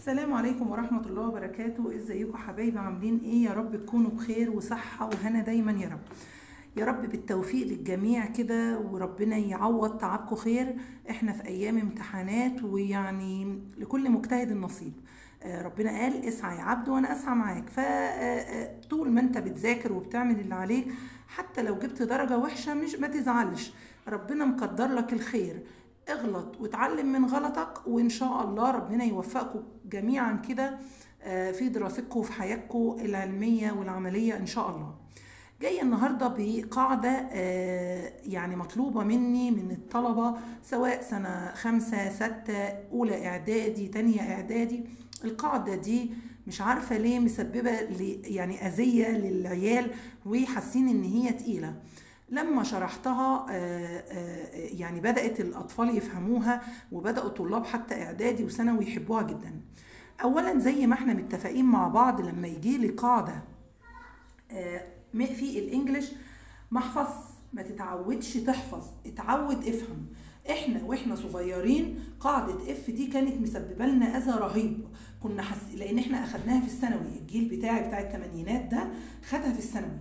السلام عليكم ورحمة الله وبركاته ازيكم حبايبي عاملين ايه يا رب تكونوا بخير وصحة وهنا دايما يا رب يا رب بالتوفيق للجميع كده وربنا يعوض تعبكم خير احنا في ايام امتحانات ويعني لكل مجتهد النصيب آه، ربنا قال اسعى يا عبد وانا اسعى معاك فطول ما انت بتذاكر وبتعمل اللي عليك حتى لو جبت درجة وحشة مش ما تزعلش ربنا مقدر لك الخير اغلط واتعلم من غلطك وان شاء الله ربنا يوفقكم جميعا كده آه، في دراستكم وفي حياتكم العلمية والعملية ان شاء الله جاية النهاردة بقاعدة آه، يعني مطلوبة مني من الطلبة سواء سنة خمسة ستة أولى إعدادي تانية إعدادي القاعدة دي مش عارفة ليه مسببة لي- يعني أذية للعيال وحاسين إن هي تقيلة لما شرحتها آه، آه، يعني بدأت الأطفال يفهموها وبدأوا طلاب حتى إعدادي وثانوي يحبوها جدا أولا زي ما احنا متفقين مع بعض لما يجي لي قاعدة آه، م- في الانجليش ما احفظ ما تتعودش تحفظ اتعود افهم احنا واحنا صغيرين قاعدة اف دي كانت مسببة لنا اذى رهيب كنا حس... لان احنا اخدناها في الثانوي الجيل بتاعي بتاع الثمانينات ده خدها في الثانوي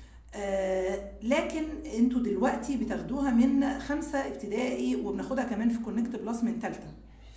آه لكن انتوا دلوقتي بتاخدوها من خمسة ابتدائي وبناخدها كمان في كونكت بلس من تالتة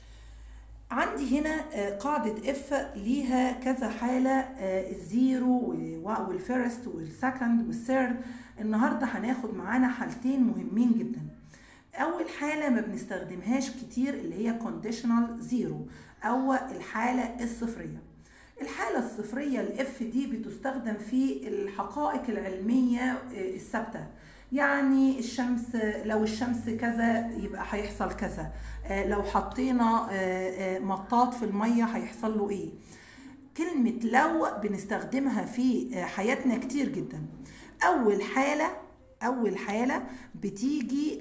عندي هنا آه، قاعدة اف ليها كذا حالة آه، الزيرو و- والفيرست والسكند والثيرد النهاردة هناخد معانا حالتين مهمين جدا أول حالة ما بنستخدمهاش كتير اللي هي conditional زيرو أو الحالة الصفرية الحالة الصفرية الاف دي بتستخدم في الحقائق العلمية آه، الثابتة يعني الشمس لو الشمس كذا يبقى هيحصل كذا آه، لو حطينا آه، آه، مطاط في المية هيحصل له ايه كلمة لو بنستخدمها في آه، حياتنا كتير جدا أول حالة أول حالة بتيجي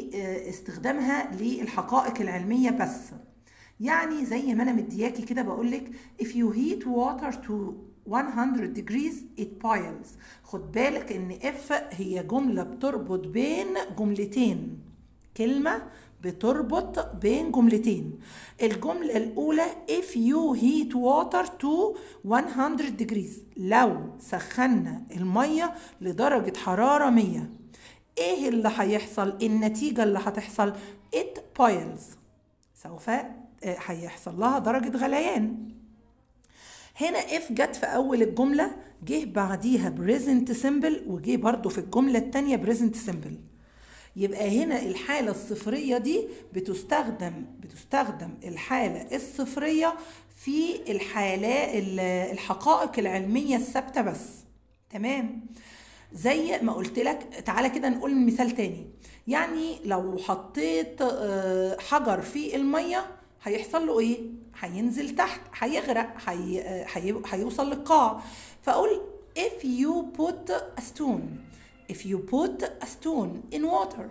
لاستخدامها للحقائق العلمية بس يعني زي ما أنا مدياكي كده بقولك if you heat water to 100 degrees it boils خد بالك ان if هي جملة بتربط بين جملتين كلمة بتربط بين جملتين الجملة الأولى if you heat water to 100 degrees لو سخنا المية لدرجة حرارة 100 ايه اللي هيحصل النتيجة اللي هتحصل it boils سوف آه، هيحصل لها درجة غليان هنا اف جت في اول الجمله جه بعديها بريزنت سيمبل وجه برضو في الجمله الثانيه بريزنت سيمبل يبقى هنا الحاله الصفريه دي بتستخدم بتستخدم الحاله الصفريه في الحاله الحقائق العلميه الثابته بس تمام زي ما قلت لك تعالى كده نقول مثال تاني يعني لو حطيت آه، حجر في الميه هيحصل له ايه هينزل تحت هيغرق هي... آه، هي... هيوصل للقاع فاقول if you put a stone if you put a stone in water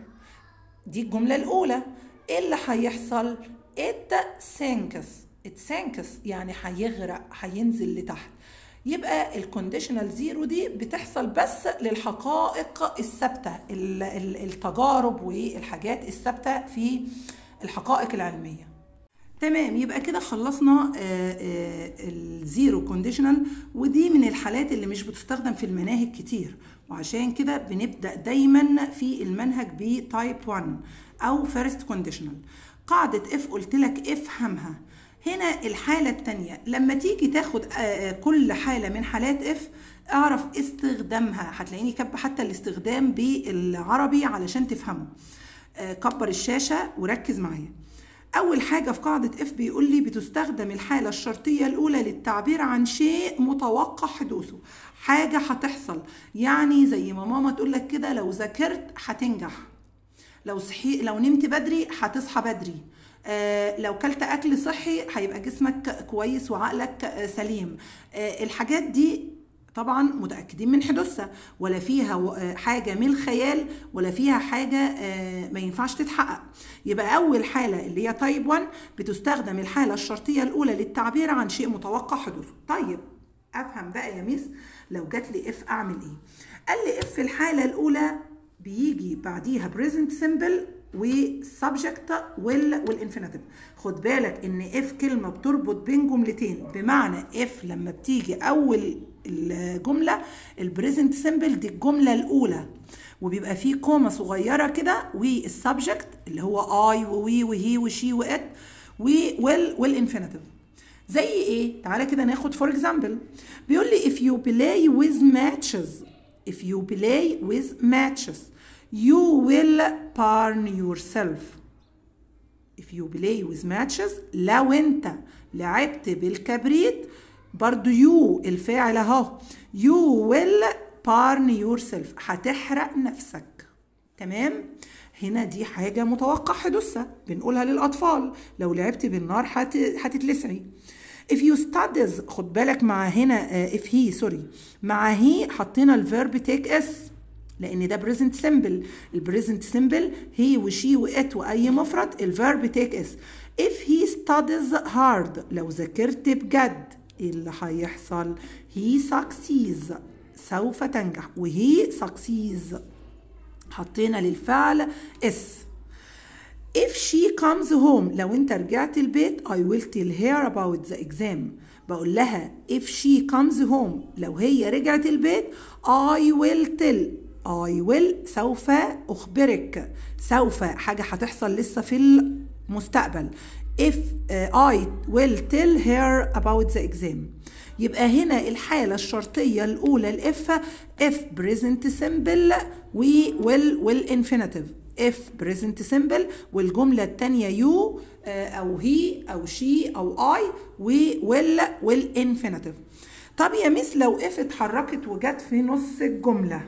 دي الجملة الأولى إيه اللي هيحصل؟ it sinks it sinks يعني هيغرق هينزل لتحت يبقى الكونديشنال زيرو دي بتحصل بس للحقائق الثابتة ال- ال- التجارب والحاجات الثابتة في الحقائق العلمية تمام يبقى كده خلصنا آه، آه، الزيرو كونديشنال ودي من الحالات اللي مش بتستخدم في المناهج كتير وعشان كده بنبدأ دايما في المنهج بتايب 1 او فيرست كونديشنال قاعدة اف قلت لك افهمها هنا الحالة التانية لما تيجي تاخد آه، آه، كل حالة من حالات اف اعرف استخدامها هتلاقيني كاتبه حتى الاستخدام بالعربي علشان تفهمه آه، كبر الشاشة وركز معايا أول حاجة في قاعدة اف بيقول لي بتستخدم الحالة الشرطية الأولى للتعبير عن شيء متوقع حدوثه حاجة هتحصل يعني زي ما ماما تقول لك كده لو ذاكرت هتنجح لو صحي لو نمت بدري هتصحى بدري آه لو كلت اكل صحي هيبقى جسمك كويس وعقلك آه سليم آه الحاجات دي طبعا متاكدين من حدوثها ولا فيها و- آه، حاجه من الخيال ولا فيها حاجه آه، ما ينفعش تتحقق يبقى اول حاله اللي هي تايب 1 بتستخدم الحاله الشرطيه الاولى للتعبير عن شيء متوقع حدوثه طيب افهم بقى يا ميس لو جات لي اف اعمل ايه قال لي اف في الحاله الاولى بيجي بعديها present simple والسبجكت وال والانفينيتيف خد بالك ان اف كلمه بتربط بين جملتين بمعنى اف لما بتيجي اول الجمله البريزنت سيمبل دي الجمله الاولى وبيبقى فيه كومه صغيره كده والسبجكت اللي هو اي ووي وهي وشي وات وال والانفينيتيف زي ايه تعالى كده ناخد فور اكزامبل بيقول لي if you play with matches if you play with matches you will burn yourself if you play with matches لو انت لعبت بالكبريت برضو you الفاعل اهو you will burn yourself هتحرق نفسك تمام هنا دي حاجة متوقع حدوثها بنقولها للأطفال لو لعبت بالنار هت... هتتلسعي if you studies خد بالك مع هنا uh, if he سوري مع he حطينا الفيرب take اس لان ده بريزنت سيمبل البريزنت سيمبل هي وشي وات واي مفرد الفيرب تيك اس if he studies hard لو ذاكرت بجد ايه اللي هيحصل he succeeds سوف تنجح وهي succeeds حطينا للفعل اس if she comes home لو انت رجعت البيت I will tell her about the exam بقول لها if she comes home لو هي رجعت البيت I will tell I will سوف أخبرك سوف حاجة هتحصل لسه في المستقبل if uh, I will tell her about the exam يبقى هنا الحالة الشرطية الأولى الإف if present simple و will والinfinitive if present simple والجملة التانية you أو he أو she أو I و will والinfinitive طب يا مس لو if اتحركت وجت في نص الجملة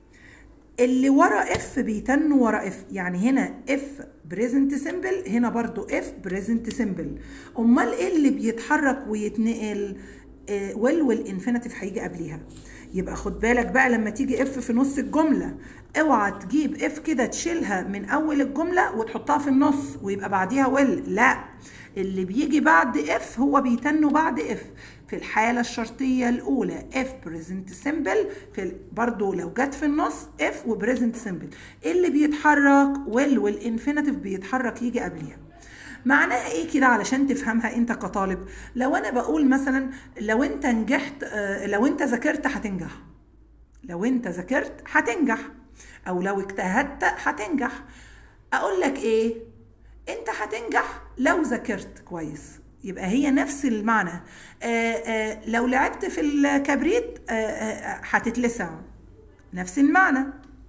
اللي ورا اف بيتنوا ورا اف يعني هنا اف بريزنت سيمبل هنا برضو اف بريزنت سيمبل امال ايه اللي بيتحرك ويتنقل آه ويل والانفينيتيف هيجي قبليها يبقى خد بالك بقى لما تيجي اف في نص الجمله اوعى تجيب اف كده تشيلها من اول الجمله وتحطها في النص ويبقى بعديها ويل لا اللي بيجي بعد اف هو بيتنوا بعد اف في الحالة الشرطية الأولى اف بريزنت سيمبل في برضو لو جت في النص اف وبريزنت سيمبل اللي بيتحرك ويل والانفينيتيف بيتحرك يجي قبليها معناها ايه كده علشان تفهمها انت كطالب لو انا بقول مثلا لو انت نجحت لو انت ذاكرت هتنجح لو انت ذاكرت هتنجح او لو اجتهدت هتنجح اقول لك ايه انت هتنجح لو ذاكرت كويس يبقى هي نفس المعنى آآ آآ لو لعبت في الكبريت هتتلسع نفس المعنى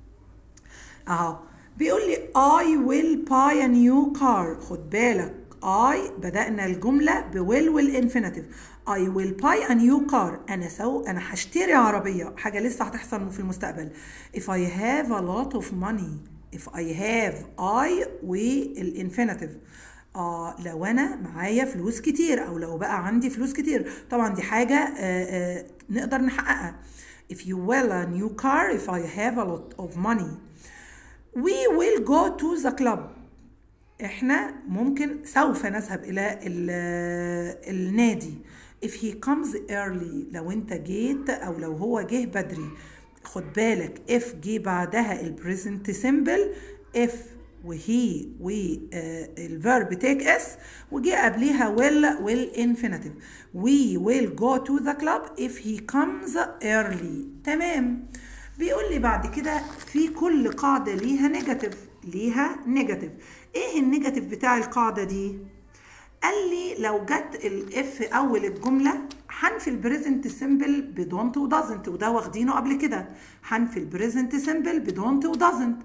اهو بيقول لي I will buy a new car خد بالك I بدأنا الجملة بويل والانفينيتيف I will buy a new car أنا سو أنا هشتري عربية حاجة لسه هتحصل في المستقبل if I have a lot of money if I have I والانفينيتيف آه لو انا معايا فلوس كتير او لو بقى عندي فلوس كتير طبعا دي حاجه آه آه نقدر نحققها if you will a new car if I have a lot of money we will go to the club احنا ممكن سوف نذهب الى النادي if he comes early لو انت جيت او لو هو جه بدري خد بالك if جه بعدها البريزنت سيمبل if وهي والفيرب تيك اس وجي قبليها will والانفينيتيف we will go to the club if he comes early تمام بيقول لي بعد كده في كل قاعدة ليها نيجاتيف ليها نيجاتيف ايه النيجاتيف بتاع القاعدة دي قال لي لو جت الاف اول الجمله هنفي البريزنت سيمبل بدونت ودازنت وده واخدينه قبل كده هنفي البريزنت سيمبل بدونت ودازنت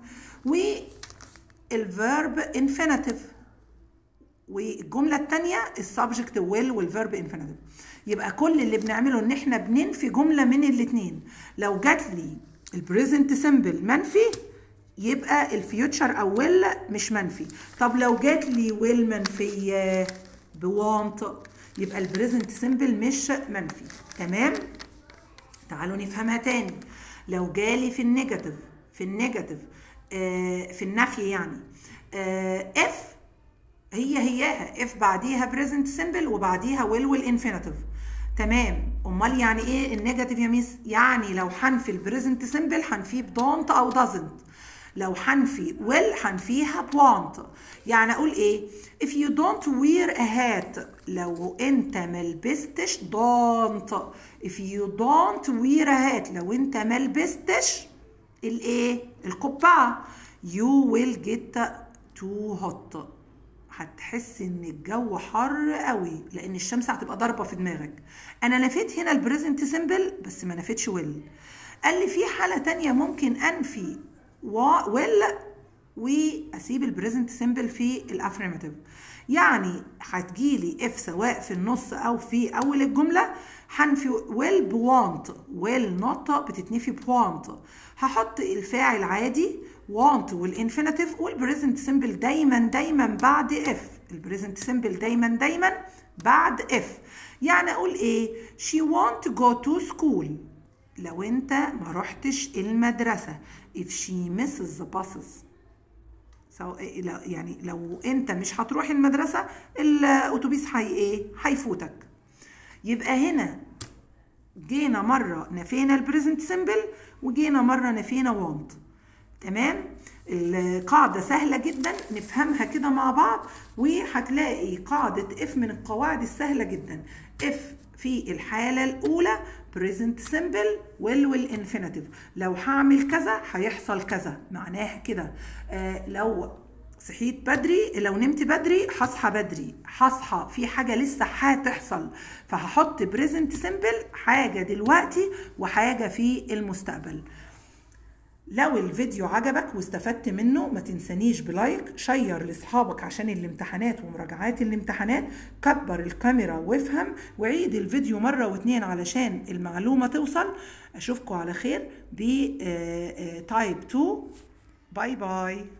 والفيرب انفينيتيف والجمله الثانيه السبجكت ويل والفيرب انفينيتيف يبقى كل اللي بنعمله ان احنا بننفي جمله من الاثنين لو جات لي البريزنت سيمبل منفي يبقى الفيوتشر او ويل مش منفي طب لو جات لي ويل منفيه بوانت يبقى البريزنت سيمبل مش منفي تمام تعالوا نفهمها تاني لو جالي في النيجاتيف في النيجاتيف آه في النفي يعني آه اف هي هياها اف بعديها بريزنت سيمبل وبعديها ويل والانفينيتيف تمام امال يعني ايه النيجاتيف يا ميس يعني لو هنفي البريزنت سيمبل هنفيه بدونت او دازنت لو حنفي will حنفيها want يعني اقول ايه if you don't wear a hat لو انت ملبستش don't if you don't wear a hat لو انت ملبستش الايه القبعه you will get too hot هتحس ان الجو حر قوي لان الشمس هتبقى ضاربه في دماغك انا نفيت هنا البريزنت سيمبل بس ما نفيتش ويل قال لي في حاله تانية ممكن انفي ويل واسيب البريزنت سيمبل في الافريماتيف يعني هتجيلي اف سواء في النص او في اول الجمله هنفي ويل بوانت ويل نوت بتتنفي بوانت هحط الفاعل عادي want والانفينيتيف والبريزنت سيمبل دايما دايما بعد اف البريزنت سيمبل دايما دايما بعد اف يعني اقول ايه she want to go to school لو انت ما رحتش المدرسة if she misses the buses so, يعني لو انت مش هتروح المدرسة الاتوبيس هي ايه هيفوتك يبقى هنا جينا مرة نفينا البريزنت سيمبل وجينا مرة نفينا want تمام القاعدة سهلة جدا نفهمها كده مع بعض وهتلاقي قاعدة اف من القواعد السهلة جدا اف في الحالة الأولى present simple will والinfinitive لو هعمل كذا هيحصل كذا معناها كده آه لو صحيت بدري لو نمت بدري هصحى بدري هصحى في حاجه لسه هتحصل فهحط بريزنت سيمبل حاجه دلوقتي وحاجه في المستقبل لو الفيديو عجبك واستفدت منه ما تنسانيش بلايك شير لاصحابك عشان الامتحانات ومراجعات الامتحانات كبر الكاميرا وافهم وعيد الفيديو مرة واتنين علشان المعلومة توصل اشوفكم على خير ب تايب 2 باي باي